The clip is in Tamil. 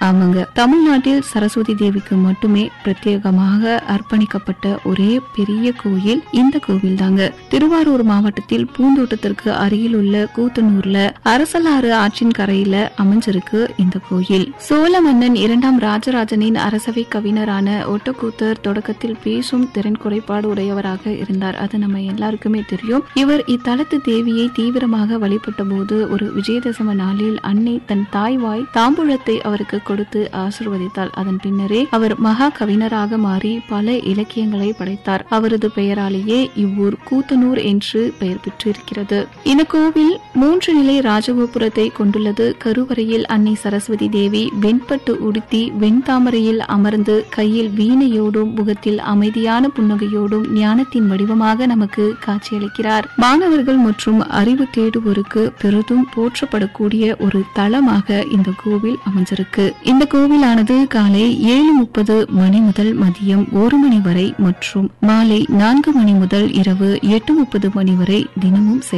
ஆமாங்க தமிழ்நாட்டில் சரஸ்வதி தேவிக்கு மட்டுமே பிரத்யேகமாக அர்ப்பணிக்கப்பட்ட ஒரே பெரிய கோயில் இந்த கோவில் தாங்க திருவாரூர் மாவட்டத்தில் பூந்தோட்டத்திற்கு அருகில் உள்ள கூத்தனூர்ல அரசலாறு ஆற்றின் கரையில அமைஞ்சிருக்கு இந்த கோயில் சோழ மன்னன் இரண்டாம் ராஜராஜனின் அரசவை கவிஞரான ஒட்டக்கூத்தர் தொடக்கத்தில் பேசும் திறன் குறைபாடு உடையவராக இருந்தார் அது நம்ம எல்லாருக்குமே தெரியும் இவர் இத்தலத்து தேவியை தீவிரமாக வழிபட்ட போது ஒரு விஜயதசம நாளில் அன்னை தன் தாய்வாய் தாம்பூலத்தை அவருக்கு கொடுத்து ஆசிர்வதித்தாள் அதன் பின்னரே அவர் மகா கவிஞராக மாறி பல இலக்கியங்களை படைத்தார் அவரது பெயராலேயே இவ்வூர் கூத்தனூர் என்று பெயர் பெற்றிருக்கிறது இந்த கோவில் மூன்று நிலை ராஜகோபுரத்தை கொண்டுள்ளது கருவறையில் அன்னை சரஸ்வதி தேவி வெண்பட்டு உடுத்தி வெண்தாமரையில் அமர்ந்து கையில் வீணையோடும் முகத்தில் அமைதியான புன்னகையோடும் ஞானத்தின் வடிவமாக நமக்கு காட்சியளிக்கிறார் மாணவர்கள் மற்றும் அறிவு தேடுவோருக்கு பெரிதும் போற்றப்படக்கூடிய ஒரு தலமாக இந்த கோவில் அமைஞ்சிருக்கு இந்த கோவிலானது காலை ஏழு முப்பது மணி முதல் மதியம் ஒரு மணி வரை மற்றும் மாலை நான்கு மணி முதல் இரவு எட்டு முப்பது மணி வரை தினமும்